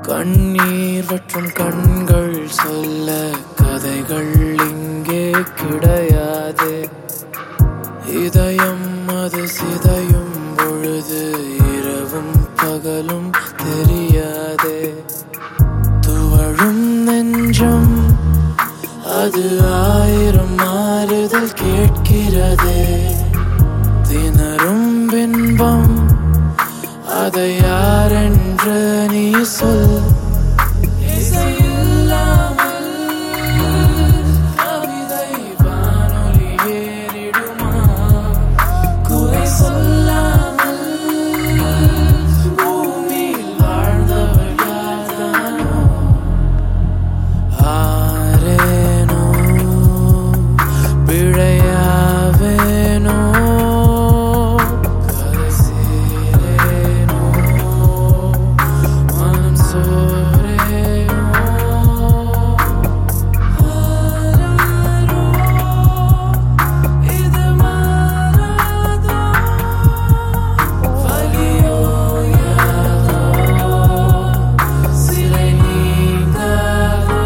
கண்ணீர் வற்றும் கண்கள் சொல்ல கதைகள் இங்கே கிடையாது இதயம் அது சிதையும் பொழுது இரவும் பகலும் தெரியாதே துவழும் நெஞ்சம் அது ஆயிரம் மாறுதல் கேட்கிறதே திணறும் பின்பம் அதை யாரென்று நீ சொல் இசையில்லாமல் கவிதை வானொலி ஏறிடுமா குறை சொல்லாமல் பூமியில் வாழ்ந்தவள் யார்தானோ ஆரேனோ பிழையாவேனோ கரை சேரேனோ மனம் சோரேனோ ஆராரோ இது மாறாதோ வலியோ யாதோ சிறை நீங்காதோ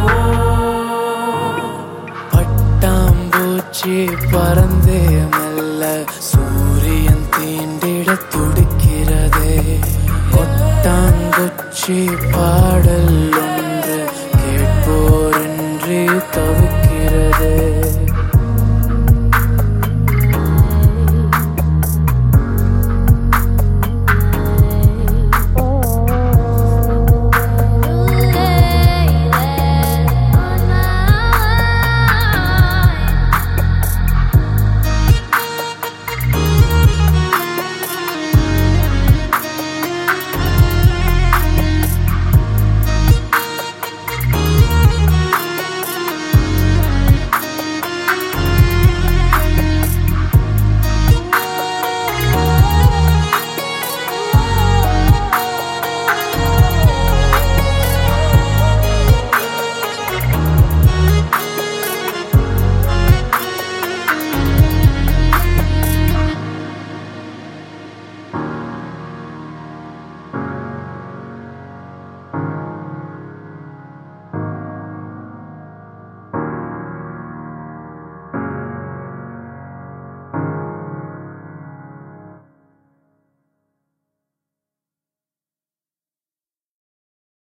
பட்டாம்பூச்சி பறந்தே மெல்ல சூரியன் தீண்டிட துடிக்கிறதே கொட்டாங்குச்சி பாடல் ஒன்று கேட்போரின்றி தவிக்கிறதே